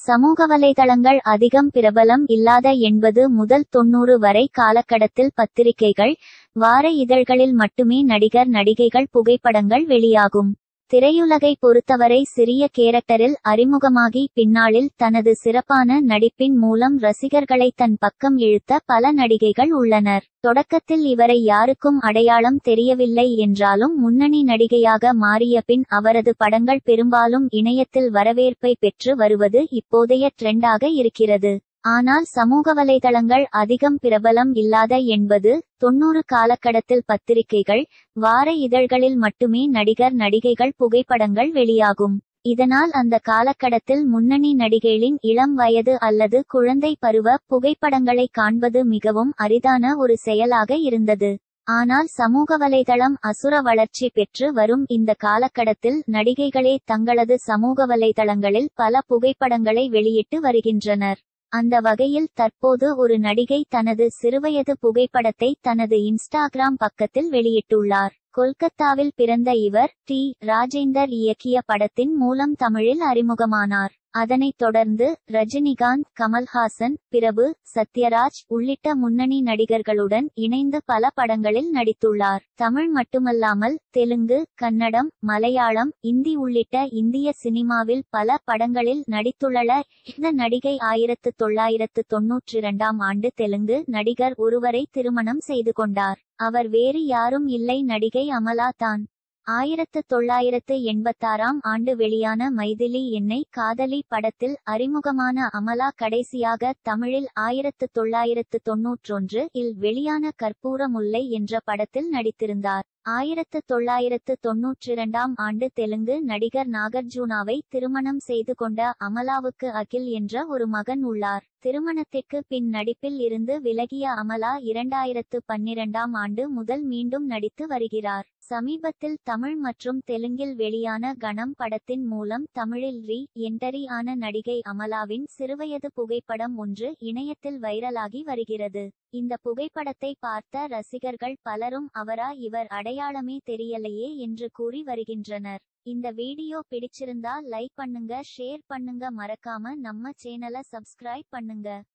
சமூக வலைதளங்கள் அதிகம் பிரபலம் இல்லாத எண்பது முதல் தொன்னூறு வரை காலகட்டத்தில் பத்திரிகைகள் வார இதழ்களில் மட்டுமே நடிகர் நடிகைகள் புகைப்படங்கள் வெளியாகும் திரையுலகை பொறுத்தவரை சிறிய கேரக்டரில் அறிமுகமாகி பின்னாளில் தனது சிறப்பான நடிப்பின் மூலம் ரசிகர்களை தன் பக்கம் இழுத்த பல நடிகைகள் உள்ளனர் தொடக்கத்தில் இவரை யாருக்கும் அடையாளம் தெரியவில்லை என்றாலும் முன்னணி நடிகையாக மாறிய பின் அவரது படங்கள் பெரும்பாலும் இணையத்தில் வரவேற்பை பெற்று வருவது இப்போதைய ட்ரெண்டாக இருக்கிறது ஆனால் சமூக வலைதளங்கள் அதிகம் பிரபலம் இல்லாத எண்பது தொன்னூறு காலகட்டத்தில் பத்திரிகைகள் வார இதழ்களில் மட்டுமே நடிகர் நடிகைகள் புகைப்படங்கள் வெளியாகும் இதனால் அந்த காலகட்டத்தில் முன்னணி நடிகைகளின் இளம் வயது அல்லது குழந்தை பருவ புகைப்படங்களை காண்பது மிகவும் அரிதான ஒரு செயலாக இருந்தது ஆனால் சமூக வலைதளம் அசுர வளர்ச்சி பெற்று வரும் இந்த காலகட்டத்தில் நடிகைகளே தங்களது சமூக வலைதளங்களில் பல புகைப்படங்களை வெளியிட்டு வருகின்றனர் அந்த வகையில் தற்போது ஒரு நடிகை தனது சிறுவயது புகைப்படத்தை தனது இன்ஸ்டாகிராம் பக்கத்தில் வெளியிட்டுள்ளார் கொல்கத்தாவில் பிறந்த இவர் டி ராஜேந்தர் இயக்கிய படத்தின் மூலம் தமிழில் அறிமுகமானார் அதனைத் தொடர்ந்து ரஜினிகாந்த் கமல்ஹாசன் பிரபு சத்யராஜ் உள்ளிட்ட முன்னணி நடிகர்களுடன் இணைந்து பல படங்களில் நடித்துள்ளார் தமிழ் மட்டுமல்லாமல் தெலுங்கு கன்னடம் மலையாளம் இந்தி உள்ளிட்ட இந்திய சினிமாவில் பல படங்களில் நடித்துள்ள இந்த நடிகை ஆயிரத்து தொள்ளாயிரத்து தொன்னூற்றி இரண்டாம் ஆண்டு தெலுங்கு நடிகர் ஒருவரை திருமணம் செய்து கொண்டார் அவர் வேறு யாரும் இல்லை நடிகை அமலா தான் ஆயிரத்து தொள்ளாயிரத்து எண்பத்தாறாம் ஆண்டு வெளியான மைதிலி என்னை காதலி படத்தில் அறிமுகமான அமலா கடைசியாக தமிழில் ஆயிரத்து தொள்ளாயிரத்து தொன்னூற்றொன்று இல் வெளியான கற்பூர முல்லை என்ற படத்தில் நடித்திருந்தார் ஆயிரத்து தொள்ளாயிரத்து தொன்னூற்றிரண்டாம் ஆண்டு தெலுங்கு நடிகர் நாகார்ஜுனாவை திருமணம் செய்து கொண்ட அமலாவுக்கு அகில் என்ற ஒரு மகன் உள்ளார் திருமணத்திற்கு பின் நடிப்பில் இருந்து விலகிய அமலா இரண்டாயிரத்து பன்னிரண்டாம் ஆண்டு முதல் மீண்டும் நடித்து வருகிறார் சமீபத்தில் தமிழ் மற்றும் தெலுங்கில் வெளியான கணம் படத்தின் மூலம் தமிழில் ரீ என்டரி ஆன நடிகை அமலாவின் சிறுவயது புகைப்படம் ஒன்று இணையத்தில் வைரலாகி வருகிறது இந்த புகைப்படத்தை பார்த்த ரசிகர்கள் பலரும் அவரா இவர் அடையாளமே தெரியலையே என்று கூறி வருகின்றனர் இந்த வீடியோ பிடிச்சிருந்தா லைக் பண்ணுங்க ஷேர் பண்ணுங்க மறக்காம நம்ம சேனலை சப்ஸ்கிரைப் பண்ணுங்க